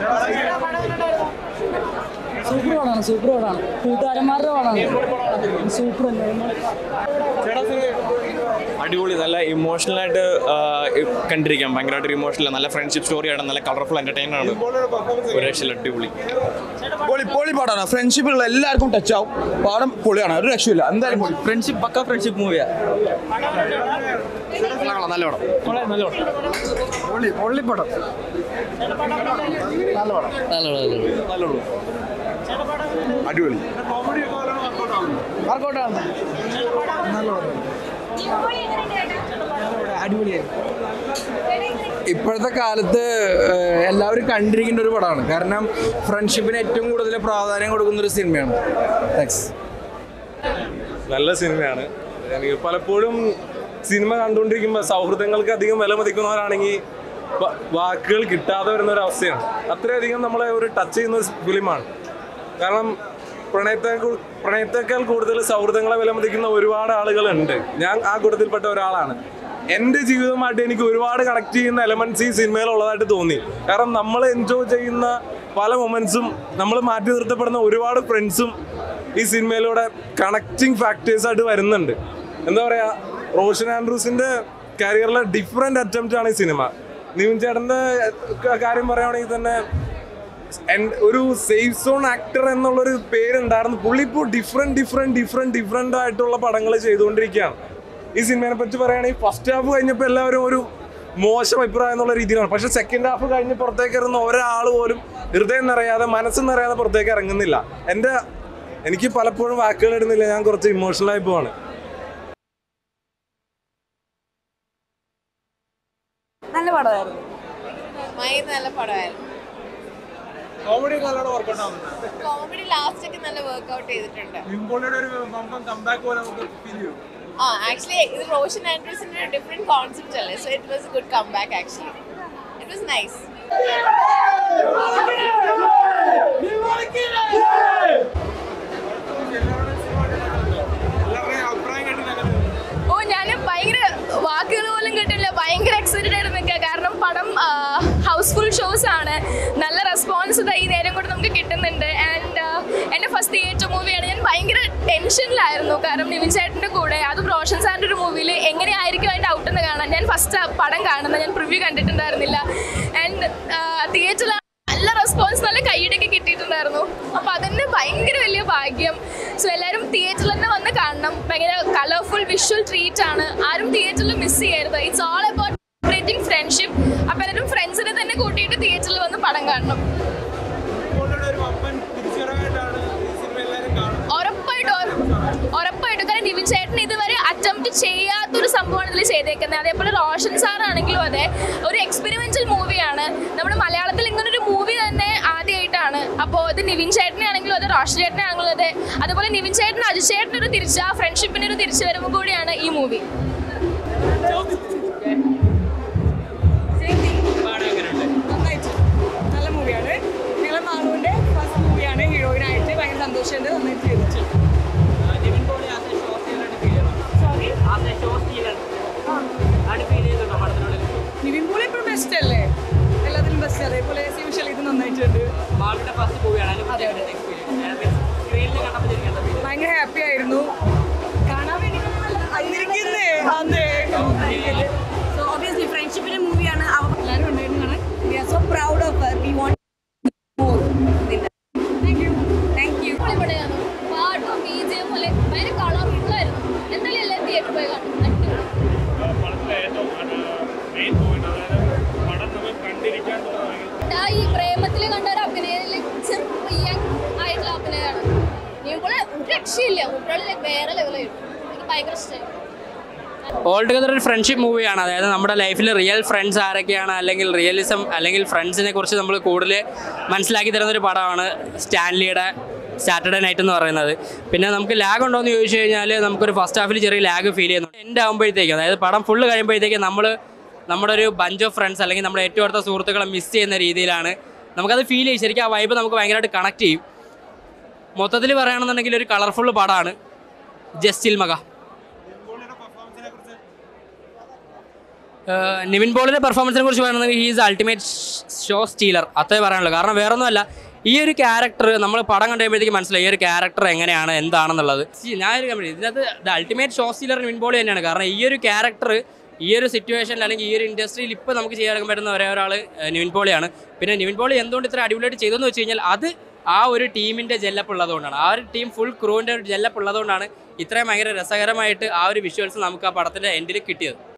super പടമാണ് super പടമാണ് കൂട്ടുകാരന്മാരുടെ പടമാണ് സൂപ്പർ അടിപൊളി നല്ല ഇമോഷണൽ ആയിട്ട് കണ്ടിരിക്കാം ഭയങ്കരമായിട്ട് ഇമോഷണൽ നല്ല ഫ്രണ്ട്ഷിപ്പ് സ്റ്റോറിയാണ് നല്ല കളർഫുൾ എന്റർടൈനർ ആണ് ഒരു രക്ഷയില്ല അടിപൊളി പൊളി പൊളി പാടാണ് ഫ്രണ്ട്ഷിപ്പുള്ള എല്ലാവർക്കും ടച്ച് ആവും പാടം പൊളിയാണ് ഒരു രക്ഷയില്ല എന്തായാലും പൊളി ഫ്രണ്ട്ഷിപ്പ് പക്ക ഫ്രണ്ട്ഷിപ്പ് മൂവിയാ നല്ല പടം പൊളി പൊള്ളി പടം അടിപൊളി ഇപ്പോഴത്തെ കാലത്ത് ഏഹ്, എല്ലാവരും കണ്ടിരിക്കേണ്ട ഒരു പടമാണ് കാരണം ഫ്രണ്ട്ഷിപ്പിന് ഏറ്റവും കൂടുതൽ പ്രാധാന്യം കൊടുക്കുന്ന ഒരു സിനിമയാണ് താങ്ക്സ് നല്ല സിനിമയാണ് എനിക്ക് പലപ്പോഴും സിനിമ കണ്ടുകൊണ്ടിരിക്കുമ്പോൾ സൗഹൃദങ്ങൾക്ക് അധികം വില മതിക്കുന്നവരാണെങ്കിൽ വ- വാക്കുകൾ കിട്ടാതെ വരുന്ന ഒരു അവസ്ഥയാണ് അത്രയധികം നമ്മളെ ഒരു ടച്ച് ചെയ്യുന്ന ഒരു ഫിലിമാണ് കാരണം പ്രണയത്തേക്കാൾ പ്രണയത്തേക്കാൾ കൂടുതൽ സൗഹൃദങ്ങളെ വിലമതിക്കുന്ന ഒരുപാട് ആളുകളുണ്ട് ഞാൻ ആ കൂട്ടത്തിൽപ്പെട്ട ഒരാളാണ് എൻ്റെ ജീവിതമായിട്ട് എനിക്ക് ഒരുപാട് കണക്ട് ചെയ്യുന്ന എലമെന്റ്സ് ഈ സിനിമയിൽ ഉള്ളതായിട്ട് തോന്നി കാരണം നമ്മൾ എൻജോയ് ചെയ്യുന്ന പല മൊമെന്റ്സും നമ്മൾ മാറ്റി നിർത്തപ്പെടുന്ന ഒരുപാട് ഫ്രണ്ട്സും ഈ സിനിമയിലൂടെ കണക്റ്റിംഗ് ഫാക്ടേഴ്സ് ആയിട്ട് വരുന്നുണ്ട് എന്താ പറയാ റോഷൻ ആൻഡ്രൂസിന്റെ കരിയറിലെ ഡിഫറെന്റ് അറ്റംപ്റ്റ് ആണ് ഈ സിനിമ നിവിൻ ചേട്ടന്റെ ക- കാര്യം പറയുകയാണെങ്കിൽ തന്നെ എൻ- ഒരു സേഫ് സോൺ ആക്ടർ എന്നുള്ളൊരു പേരുണ്ടായിരുന്നു പുള്ളി ഇപ്പോൾ ഡിഫറെന്റ് ഡിഫറെന്റ് ഡിഫറെന്റ് ഡിഫറെന്റ് ആയിട്ടുള്ള പടങ്ങൾ ചെയ്തുകൊണ്ടിരിക്കുകയാണ് ഈ സിനിമയെ പറ്റി പറയുകയാണെങ്കിൽ ഫസ്റ്റ് ഹാഫ് കഴിഞ്ഞപ്പോൾ എല്ലാവരും ഒരു മോശം അഭിപ്രായം എന്നുള്ള രീതിയിലാണ് പക്ഷെ സെക്കൻഡ് ഹാഫ് കഴിഞ്ഞ് പുറത്തേക്ക് ഇറങ്ങുന്ന ഒരാൾ പോലും ഹൃദയം നിറയാതെ മനസ്സ് നിറയാതെ പുറത്തേക്ക് ഇറങ്ങുന്നില്ല എൻ്റെ എനിക്ക് പലപ്പോഴും വാക്കുകൾ ഇടുന്നില്ല ഞാൻ കുറച്ച് ഇമോഷണൽ ആയി പോവാണ് നല്ല പടമായിരുന്നു മൈ നല്ല പടമായിരുന്നു കോമഡി നല്ലോണം വർക്കൗട്ട് ആവുന്നുണ്ട് കോമഡി ലാസ്റ്റ് ഒക്കെ നല്ല വർക്ക്ഔട്ട് ചെയ്തിട്ടുണ്ട് നിംബോളിയുടെ ഒരു ബമ്പം കമ്പാക്ക് പോലെ നമുക്ക് ഫീൽ ചെയ്യും ആ ആക്ച്വലി ഇത് റോഷൻ ആൻഡ്രൂസിന്റെ ഡിഫറെന്റ് കോൺസെപ്റ്റ് അല്ലേ so it was good come back actually it was nice എല്ലാവരുടെയും അഭിപ്രായം കേട്ട് നല്ല ഓ ഞാൻ ഭയങ്കര വാക്കുകൾ പോലും കിട്ടില്ല ഭയങ്കര എക്സൈറ്റഡ് ആയിട്ട് നിൽക്കുക കാരണം പടം ഹൗസ്ഫുൾ ഷോസ് ആണ് നല്ല റെസ്പോൺസ് ഈ നേരം കൊണ്ട് നമുക്ക് കിട്ടുന്നുണ്ട് ആൻഡ് എൻ്റെ ഫസ്റ്റ് തിയേറ്റർ മൂവിയാണ് ഞാൻ ഭയങ്കര ടെൻഷനിലായിരുന്നു കാരണം നിവിൻ ചേട്ടൻ്റെ കൂടെ അതും റോഷൻ സാറിൻ്റെ ഒരു മൂവിയിൽ എങ്ങനെയായിരിക്കും അതിൻ്റെ ഔട്ട് എന്ന് കാണാൻ ഞാൻ ഫസ്റ്റ് പടം കാണുന്നത് ഞാൻ പ്രിവ്യൂ കണ്ടിട്ടുണ്ടായിരുന്നില്ല ആൻഡ് തിയേറ്ററിൽ നല്ല റെസ്പോൺസ് നല്ല കൈയിടൊക്കെ കിട്ടിയിട്ടുണ്ടായിരുന്നു അപ്പൊ അതിന് ഭയങ്കര വലിയ ഭാഗ്യം സോ എല്ലാവരും തിയേറ്ററിൽ തന്നെ വന്ന് കാണണം ഭയങ്കര കളർഫുൾ വിഷ്വൽ ട്രീറ്റ് ആണ് ആരും തിയേറ്ററിൽ മിസ് ചെയ്യരുത് it's all about celebrating friendship അപ്പൊ എല്ലാവരും ഫ്രണ്ട്സിനെ തന്നെ കൂട്ടിയിട്ട് തിയേറ്ററിൽ വന്ന് പടം കാണണം നിംബോളിയുടെ ഒരു വമ്പൻ തിരിച്ചുവരവായിട്ടാണ് ഈ സിനിമ എല്ലാവരും കാണുന്നത് ഉറപ്പായിട്ടും ഉറ- ഉറപ്പായിട്ടും കാരണം നിവിൻ ചേട്ടൻ ഇതുവരെ അറ്റംപ്റ്റ് ചെയ്യാത്തൊരു സംഭവമാണ് ഇതിൽ ചെയ്തേക്കുന്നത് അതേപോലെ റോഷൻ സാർ ആണെങ്കിലും അതെ ഒരു എക്സ്പെരിമെന്റൽ മൂവിയാണ് നമ്മുടെ മലയാളത്തിൽ ഇങ്ങനൊരു മൂവി തന്നെ ആദ്യമായിട്ടാണ് അപ്പോൾ ഇത് നിവിൻ ചേട്ടനെ ആണെങ്കിലും അതെ റോഷൻ ചേട്ടനെ ആണെങ്കിലും അതെ അതുപോലെ നിവിൻ ചേട്ടൻ അജു ചേട്ടൻ ഒരു തിരിച്ച ഫ്രണ്ട്ഷിപ്പിന് ഒരു തിരിച്ചു വരവും കൂടിയാണ് ഈ മൂവി നല്ല മൂവിയാണ് ഞങ്ങൾ മാളുവിന്റെ ഫസ്റ്റ് മൂവിയാണ് ഹീറോയിനായിട്ട് ഭയങ്കര സന്തോഷമുണ്ട് നന്നായിട്ട് ചെയ്തിട്ടുണ്ട് സോറി നിവിൻ പോളി എപ്പോഴും ബെസ്റ്റ് അല്ലേ എല്ലാത്തിലും ബെസ്റ്റ് അതേപോലെ യൂഷ്വൽ ഇത് നന്നായിട്ടുണ്ട് ഭയങ്കര ഹാപ്പി ആയിരുന്നു കാണാൻ വേണ്ടി ഇരിക്കുന്നേ അതെ So obviously ഫ്രണ്ട്ഷിപ്പിന്റെ മൂവിയാണ് എല്ലാവരും ഉണ്ടായിരുന്നു കാണാൻ we are so proud of her we want more thank you thank you അടിപൊളിയാണ് പാട്ടും ബി ജെ പോലെ ഭയങ്കര കളർഫുൾ ആയിരുന്നു എന്തായാലും എല്ലാവരും തിയേറ്ററിൽ പോയി കാണും ആ ഈ പ്രേമത്തിൽ കണ്ട ഒരു അഭിനയത്തിൽ ചെറുപ്പ യങ് ആയിട്ടുള്ള അഭിനയമാണ് നീ പോലെ ഒരു രക്ഷയില്ല കുട്ടികളിലെ വേറെ ലെവലായിരുന്നു എനിക്ക് ഭയങ്കര ഇഷ്ടമായി ഓൾ ടുഗദർ ഒരു ഫ്രണ്ട്ഷിപ്പ് മൂവിയാണ് അതായത് നമ്മുടെ ലൈഫിൽ റിയൽ ഫ്രണ്ട്സ് ആരൊക്കെയാണ് അല്ലെങ്കിൽ റിയലിസം അല്ലെങ്കിൽ ഫ്രണ്ട്സിനെ കുറിച്ച് നമ്മൾ കൂടുതൽ മനസ്സിലാക്കി തരുന്ന ഒരു പടമാണ് സ്റ്റാൻലിയുടെ സാറ്റർഡേ നൈറ്റ് എന്ന് പറയുന്നത് പിന്നെ നമുക്ക് ലാഗ് ഉണ്ടോ എന്ന് ചോദിച്ചു കഴിഞ്ഞാൽ നമുക്കൊരു ഫസ്റ്റ് ഹാഫിൽ ചെറിയ ലാഗ് ഫീൽ ചെയ്യുന്നുണ്ട് എൻ്റെ ആകുമ്പോഴത്തേക്കും അതായത് പടം ഫുള്ള് കഴിയുമ്പോഴത്തേക്കും നമ്മൾ നമ്മുടെ ഒരു ബഞ്ച് ഓഫ് ഫ്രണ്ട്സ് അല്ലെങ്കിൽ നമ്മുടെ ഏറ്റവും അടുത്ത സുഹൃത്തുക്കളെ മിസ് ചെയ്യുന്ന രീതിയിലാണ് നമുക്കത് ഫീൽ ചെയ്യും ശരിക്കും ആ വൈബ് നമുക്ക് ഭയങ്കരമായിട്ട് കണക്ട് ചെയ്യും മൊത്തത്തിൽ പറയുകയാണെന്നുണ്ടെങ്കിൽ ഒരു കളർഫുൾ പടമാണ് ജസ്റ്റിൽ മക ഏഹ് നിവിൻ പോളിന്റെ പെർഫോമൻസിനെ കുറിച്ച് പറയുന്നത് ഹീസ് അൾട്ടിമേറ്റ് ഷോ സ്റ്റീലർ അത്രേ പറയാനുള്ളൂ കാരണം വേറൊന്നുമല്ല ഈ ഒരു ക്യാരക്ടർ നമ്മൾ പടം കണ്ടു കഴിയുമ്പോഴത്തേക്ക് മനസ്സിലായി ഈ ഒരു ക്യാരക്ടർ എങ്ങനെയാണ് എന്താണെന്നുള്ളത് See, ഞാനൊരു കമ്പനി ഇതിനകത്ത് the ultimate show stealer Nivin Pauly തന്നെയാണ് കാരണം ഈ ഒരു ക്യാരക്ടർ ഈ ഒരു സിറ്റുവേഷനിൽ അല്ലെങ്കിൽ ഈ ഒരു ഇൻഡസ്ട്രിയിൽ ഇപ്പോൾ നമുക്ക് ചെയ്യാൻ പറ്റുന്ന ഒരേ ഒരാൾ നിവിൻ പോളിയാണ് പിന്നെ നിവിൻ പോളി എന്തുകൊണ്ട് ഇത്ര അടിപൊളിയായിട്ട് ചെയ്തതെന്ന് വെച്ച് കഴിഞ്ഞാൽ അത് ആ ഒരു ടീമിൻ്റെ ജെല്ലപ്പ് ഉള്ളതുകൊണ്ടാണ് ആ ഒരു ടീം ഫുൾ ക്രൂവിൻ്റെ ഒരു ജെല്ലപ്പ് ഉള്ളതുകൊണ്ടാണ് ഇത്രയും ഭയങ്കര രസകരമായിട്ട് ആ ഒരു വിഷ്വൽസ് നമുക്ക് ആ പടത്തിൻ്റെ എൻഡിൽ കിട്ടിയത്